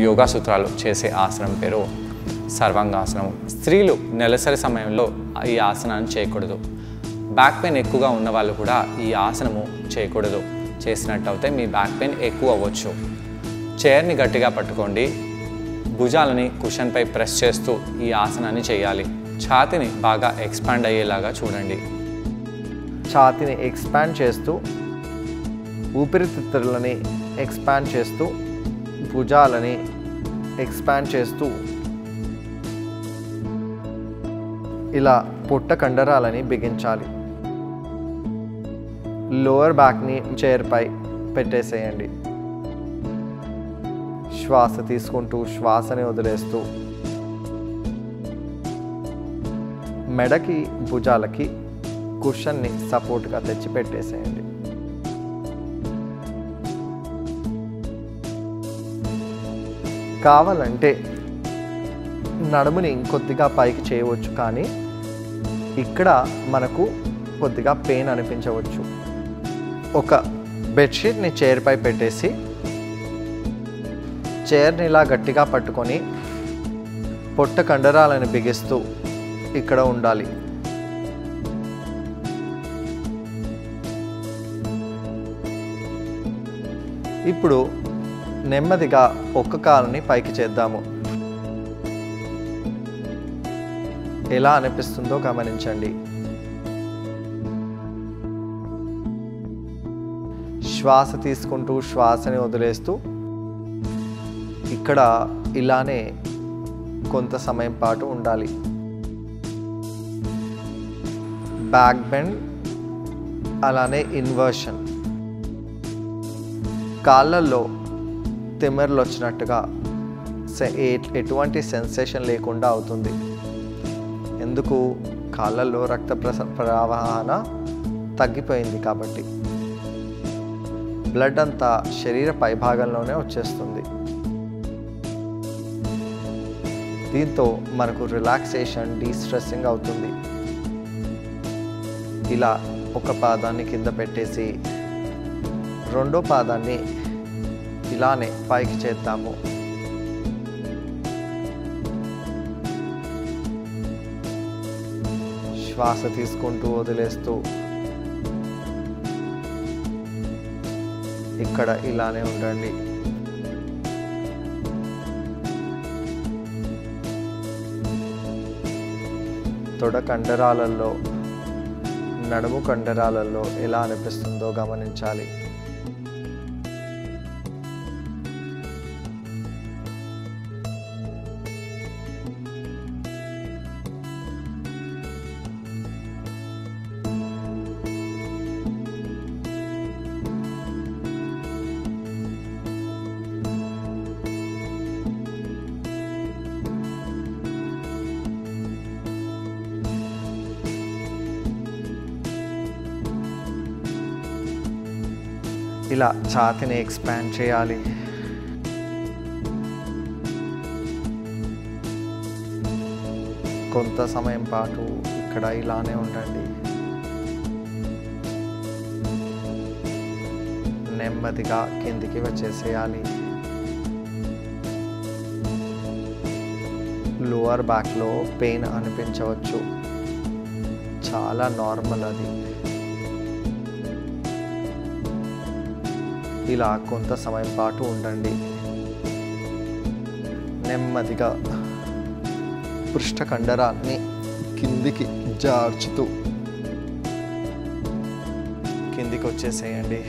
యోగా సూత్రాలు చేసే ఆసనం పేరు సర్వాంగాసనం స్త్రీలు నెలసరి సమయంలో ఈ ఆసనాన్ని చేయకూడదు బ్యాక్ పెయిన్ ఎక్కువగా ఉన్న వాళ్ళు కూడా ఈ ఆసనము చేయకూడదు చేసినట్టు అయితే మీ బ్యాక్ పెయిన్ ఎక్కువ అవ్వచ్చు చైర్ని గట్టిగా పట్టుకోండి భుజాలని కుషన్పై ప్రెస్ చేస్తూ ఈ ఆసనాన్ని చేయాలి ఛాతిని బాగా ఎక్స్పాండ్ అయ్యేలాగా చూడండి ఛాతిని ఎక్స్పాండ్ చేస్తూ ఊపిరితిత్తులని ఎక్స్పాండ్ చేస్తూ భుజాలని ఎక్స్పాండ్ చేస్తూ ఇలా పొట్ట కండరాలని బిగించాలి లోవర్ బ్యాక్ని చైర్పై పెట్టేసేయండి శ్వాస తీసుకుంటూ శ్వాసని వదిలేస్తూ మెడకి భుజాలకి కుషన్ని సపోర్ట్గా తెచ్చి పెట్టేసేయండి కావాలంటే నడుముని ఇంకొద్దిగా పైకి చేయవచ్చు కానీ ఇక్కడ మనకు కొద్దిగా పెయిన్ అనిపించవచ్చు ఒక బెడ్షీట్ని చైర్పై పెట్టేసి చైర్ని ఇలా గట్టిగా పట్టుకొని పొట్ట కండరాలను బిగిస్తూ ఇక్కడ ఉండాలి ఇప్పుడు నెమ్మదిగా ఒక్క కాలుని పైకి చేద్దాము ఎలా అనిపిస్తుందో గమనించండి శ్వాస తీసుకుంటూ శ్వాసని వదిలేస్తూ ఇక్కడ ఇలానే కొంత సమయం పాటు ఉండాలి బ్యాక్ బెండ్ అలానే ఇన్వర్షన్ కాళ్ళల్లో తిమ్మెరలు వచ్చినట్టుగా సె- ఏ- ఎటువంటి సెన్సేషన్ లేకుండా అవుతుంది ఎందుకు కాళ్ళల్లో రక్త ప్రస ప్రవాహన తగ్గిపోయింది కాబట్టి బ్లడ్ అంతా శరీర పైభాగంలోనే వచ్చేస్తుంది దీంతో మనకు రిలాక్సేషన్ డీస్ట్రెస్సింగ్ అవుతుంది ఇలా ఒక పాదాన్ని కింద పెట్టేసి రెండో పాదాన్ని ఇలానే పైకి చేద్దాము శ్వాస తీసుకుంటూ వదిలేస్తూ ఇక్కడ ఇలానే ఉండండి తొడ కండరాలలో నడుము కండరాలలో ఎలా అనిపిస్తుందో గమనించాలి ఇలా ఛాతిని ఎక్స్పాండ్ చేయాలి కొంత సమయం పాటు ఇక్కడ ఇలానే ఉండండి నెమ్మదిగా కిందికి వచ్చేసేయాలి లోవర్ బ్యాక్లో పెయిన్ అనిపించవచ్చు చాలా నార్మల్ అది ఇలా కొంత సమయం పాటు ఉండండి నెమ్మదిగా పృష్ఠ కండరాన్ని కిందికి జార్చుతూ కిందికి వచ్చేసేయండి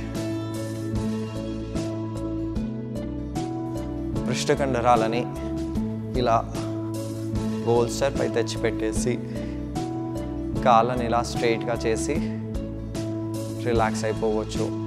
పృష్ఠ కండరాలని ఇలా బోల్స్టర్ పై తెచ్చిపెట్టేసి కాళ్ళని ఇలా స్ట్రైట్గా చేసి రిలాక్స్ అయిపోవచ్చు